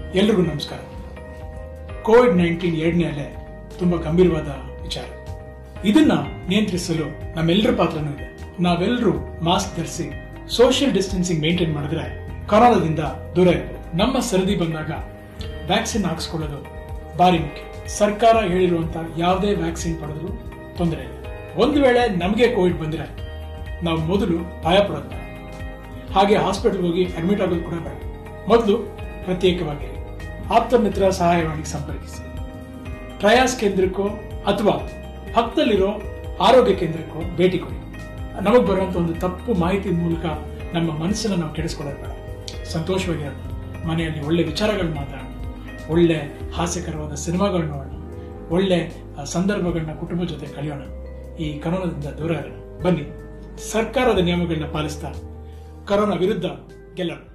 ಎಲ್ರಿಗೂ ನಮಸ್ಕಾರ Covid nineteen ಎರಡನೇ ಅಲೆ ತುಂಬಾ ಗಂಭೀರವಾದ ವಿಚಾರ ಇದನ್ನ ನಿಯಂತ್ರಿಸಲು ನಮ್ಮೆಲ್ಲರ ಪಾತ್ರನೂ ಇದೆ ನಾವೆಲ್ಲರೂ ಮಾಸ್ಕ್ ಧರಿಸಿ ಸೋಷಿಯಲ್ ಡಿಸ್ಟೆನ್ಸಿಂಗ್ ಮೇಂಟೈನ್ ಮಾಡಿದ್ರೆ ಕೊರೋನಾದಿಂದ ದೂರ ಇರ್ಬೋದು ನಮ್ಮ ಸರದಿ ಬಂದಾಗ ವ್ಯಾಕ್ಸಿನ್ ಹಾಕ್ಸ್ಕೊಳ್ಳೋದು ಭಾರಿ ಮುಖ್ಯ ಸರ್ಕಾರ ಹೇಳಿರುವಂತ ಯಾವುದೇ ವ್ಯಾಕ್ಸಿನ್ ಪಡೆದ್ರು ತೊಂದರೆ ಇಲ್ಲ ಒಂದು ವೇಳೆ ನಮಗೆ ಕೋವಿಡ್ ಬಂದ್ರೆ ನಾವು ಮೊದಲು ಭಯ ಪಡೋದು ಬೇಡ. ಹಾಗೆ ಹಾಸ್ಪಿಟಲ್ ಹೋಗಿ ಅಡ್ಮಿಟ್ ಆಗೋದು ಕೂಡ ಬೇಡ ಮೊದಲು ಪ್ರತ್ಯೇಕವಾಗಿ ಆಪ್ತ ಮಿತ್ರ ಸಹಾಯವಾಣಿಗೆ ಸಂಪರ್ಕಿಸಿ ಟ್ರಯಾಸ್ ಕೇಂದ್ರಕ್ಕೋ ಅಥವಾ ಪಕ್ಕದಲ್ಲಿರೋ ಆರೋಗ್ಯ ಕೇಂದ್ರಕ್ಕೋ ಭೇಟಿ ಕೊಡಿ ನಮಗೆ ಬರುವಂತ ಒಂದು ತಪ್ಪು ಮಾಹಿತಿ ಮೂಲಕ ನಮ್ಮ ಮನಸ್ಸನ್ನು ನಾವು ಕೆಡಿಸ್ಕೊಳ್ಳೋದು ಬೇಡ ಸಂತೋಷವಾಗಿರೋಣ ಮನೆಯಲ್ಲಿ ಒಳ್ಳೆ ವಿಚಾರಗಳು ಮಾತಾಡೋಣ ಒಳ್ಳೆ ಹಾಸ್ಯಕರವಾದ ಸಿನಿಮಾಗಳು ನೋಡೋಣ ಒಳ್ಳೆ ಆ, ಸಂದರ್ಭಗಳನ್ನ ಕುಟುಂಬ ಜೊತೆ ಕಳೆಯೋಣ ಈ ಕರೋನಾದಿಂದ ದೂರ ಇರೋಣ ಬನ್ನಿ ಸರ್ಕಾರದ ನಿಯಮಗಳನ್ನ ಪಾಲಿಸ್ತಾ ಕರೋನಾ ವಿರುದ್ಧ ಗೆಲ್ಲೋಣ